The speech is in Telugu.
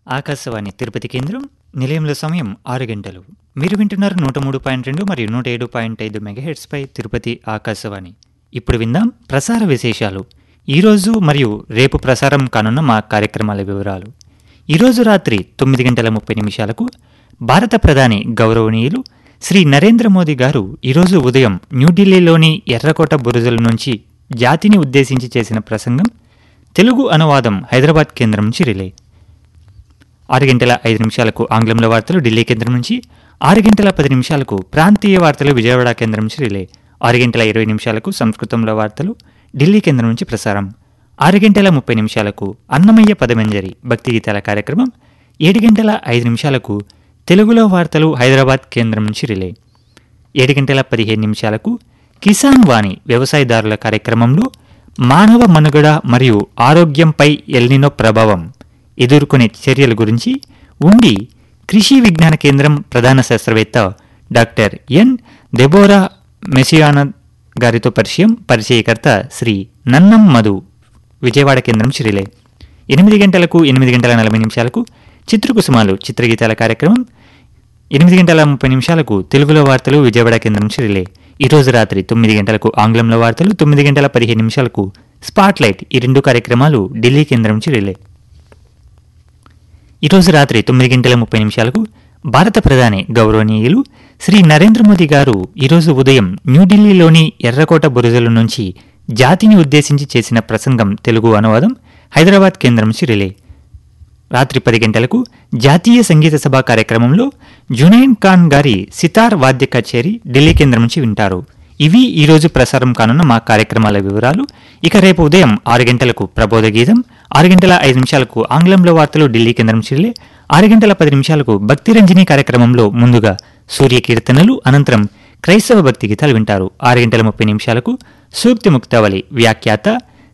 ఆకాశవాణి తిరుపతి కేంద్రం నిలయంలో సమయం ఆరు గంటలు మీరు వింటున్నారు నూట మూడు పాయింట్ రెండు మరియు నూట ఏడు పాయింట్ ఐదు మెగాహెట్స్పై తిరుపతి ఆకాశవాణి ఇప్పుడు విందాం ప్రసార విశేషాలు ఈరోజు మరియు రేపు ప్రసారం కానున్న మా కార్యక్రమాల వివరాలు ఈరోజు రాత్రి తొమ్మిది గంటల ముప్పై నిమిషాలకు భారత ప్రధాని గౌరవనీయులు శ్రీ నరేంద్ర మోదీ గారు ఈరోజు ఉదయం న్యూఢిల్లీలోని ఎర్రకోట బురుజుల నుంచి జాతిని ఉద్దేశించి చేసిన ప్రసంగం తెలుగు అనువాదం హైదరాబాద్ కేంద్రం నుంచి రిలే ఆరు గంటల ఐదు నిమిషాలకు ఆంగ్లంలో వార్తలు ఢిల్లీ కేంద్రం నుంచి ఆరు గంటల పది నిమిషాలకు ప్రాంతీయ వార్తలు విజయవాడ కేంద్రం నుంచి రిలే ఆరు గంటల ఇరవై నిమిషాలకు సంస్కృతంలో వార్తలు ఢిల్లీ కేంద్రం నుంచి ప్రసారం ఆరు గంటల ముప్పై నిమిషాలకు అన్నమయ్య పదమంజరి భక్తి గీతాల కార్యక్రమం ఏడు గంటల ఐదు నిమిషాలకు తెలుగులో వార్తలు హైదరాబాద్ కేంద్రం నుంచి రిలే ఏడు గంటల పదిహేను నిమిషాలకు కిసాన్ వాణి వ్యవసాయదారుల కార్యక్రమంలో మానవ మనుగడ మరియు ఆరోగ్యంపై ఎల్నినో ప్రభావం ఎదుర్కొనే చర్యల గురించి ఉండి కృషి విజ్ఞాన కేంద్రం ప్రధాన శాస్త్రవేత్త డాక్టర్ ఎన్ దెబోరా మెసియానా గారితో పరిచయం పరిచయకర్త శ్రీ నన్నం మధు విజయవాడ కేంద్రం శ్రీలే ఎనిమిది గంటలకు ఎనిమిది గంటల నలభై నిమిషాలకు చిత్రకుసుమాలు చిత్రగీతాల కార్యక్రమం ఎనిమిది గంటల ముప్పై నిమిషాలకు తెలుగులో వార్తలు విజయవాడ కేంద్రం నుంచి రిలే ఈ రోజు రాత్రి తొమ్మిది గంటలకు ఆంగ్లంలో వార్తలు తొమ్మిది గంటల పదిహేను నిమిషాలకు స్పాట్ లైట్ ఈ రెండు కార్యక్రమాలు ఢిల్లీ కేంద్రం నుంచి రిలే ఈరోజు రాత్రి తొమ్మిది గంటల ముప్పై నిమిషాలకు భారత ప్రధాని గౌరవనీయులు శ్రీ నరేంద్ర మోదీ గారు ఈరోజు ఉదయం న్యూఢిల్లీలోని ఎర్రకోట బురుజుల నుంచి జాతిని ఉద్దేశించి చేసిన ప్రసంగం తెలుగు అనువాదం హైదరాబాద్ కేంద్రం నుంచి రిలే రాత్రి పది గంటలకు జాతీయ సంగీత సభ కార్యక్రమంలో జునైన్ ఖాన్ గారి సితార్ వాద్య కచేరీ ఢిల్లీ కేంద్రం నుంచి వింటారు ఇవి ఈరోజు ప్రసారం కానున్న మా కార్యక్రమాల వివరాలు ఇక రేపు ఉదయం ఆరు గంటలకు ప్రబోధ గీతం ఆరు గంటల ఐదు నిమిషాలకు ఆంగ్లంలో వార్తలు ఢిల్లీ కేంద్రం చిల్లే ఆరు గంటల పది నిమిషాలకు భక్తి రంజని కార్యక్రమంలో ముందుగా సూర్య కీర్తనలు అనంతరం క్రైస్తవ భక్తి గీతాలు వింటారు ఆరు గంటల ముప్పై నిమిషాలకు సూక్తి ముక్తావళి వ్యాఖ్యాత